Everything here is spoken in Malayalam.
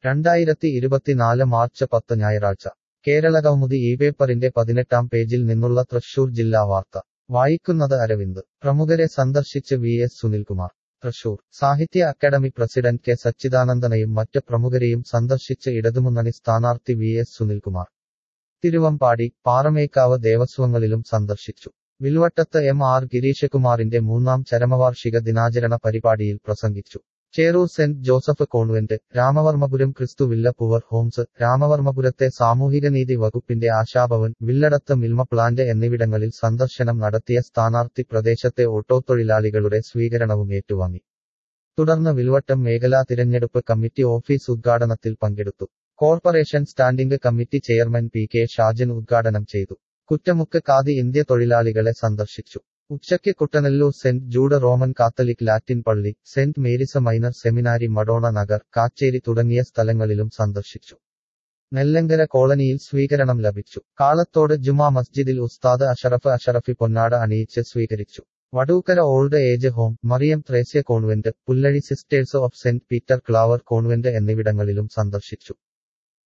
രണ്ടായിരത്തി ഇരുപത്തിനാല് മാർച്ച് പത്ത് ഞായറാഴ്ച കേരളകൗമുദി ഈ പേപ്പറിന്റെ പതിനെട്ടാം പേജിൽ നിന്നുള്ള തൃശൂർ ജില്ലാ വാർത്ത വായിക്കുന്നത് അരവിന്ദ് പ്രമുഖരെ സന്ദർശിച്ച് വി എസ് സുനിൽകുമാർ തൃശൂർ സാഹിത്യ അക്കാദമി പ്രസിഡന്റ് കെ സച്ചിദാനന്ദനെയും മറ്റ് പ്രമുഖരെയും സന്ദർശിച്ച് ഇടതുമുന്നണി സ്ഥാനാർത്ഥി വി എസ് സുനിൽകുമാർ തിരുവമ്പാടി പാറമേക്കാവ് ദേവസ്വങ്ങളിലും സന്ദർശിച്ചു വിൽവട്ടത്ത് എം ആർ ഗിരീഷകുമാറിന്റെ മൂന്നാം ചരമവാർഷിക ദിനാചരണ പരിപാടിയിൽ പ്രസംഗിച്ചു Cherur saint Joseph convent Ramavarmapuram Kristu villa poor homes രാമവർമ്മപുരത്തെ സാമൂഹികനീതി വകുപ്പിന്റെ ആശാഭവൻ വില്ലടത്ത് മിൽമ പ്ലാന്റ് എന്നിവിടങ്ങളിൽ സന്ദർശനം നടത്തിയ സ്ഥാനാർത്ഥി പ്രദേശത്തെ ഓട്ടോത്തൊഴിലാളികളുടെ സ്വീകരണവും ഏറ്റുവാങ്ങി തുടർന്ന് വിൽവട്ടം മേഖലാ തിരഞ്ഞെടുപ്പ് കമ്മിറ്റി ഓഫീസ് ഉദ്ഘാടനത്തിൽ പങ്കെടുത്തു corporation standing committee chairman P K Shajan ഉദ്ഘാടനം ചെയ്തു കുറ്റമുക്ക് കാതി ഇന്ത്യ തൊഴിലാളികളെ സന്ദർശിച്ചു ഉച്ചയ്ക്ക് Kuttanellur saint Jude Roman Catholic Latin പള്ളി saint Mary's minor seminary Madonna Nagar Kacheri തുടങ്ങിയ സ്ഥലങ്ങളിലും സന്ദർശിച്ചു നെല്ലങ്കര കോളനിയിൽ സ്വീകരണം ലഭിച്ചു കാളത്തോട് ജുമാ മസ്ജിദിൽ ഉസ്താദ് അഷറഫ് അഷറഫി പൊന്നാട അണിയിച്ച് സ്വീകരിച്ചു Vadookkara old age home Mariam Thresia convent Pullazhi sisters of saint Peter Claver convent എന്നിവിടങ്ങളിലും സന്ദർശിച്ചു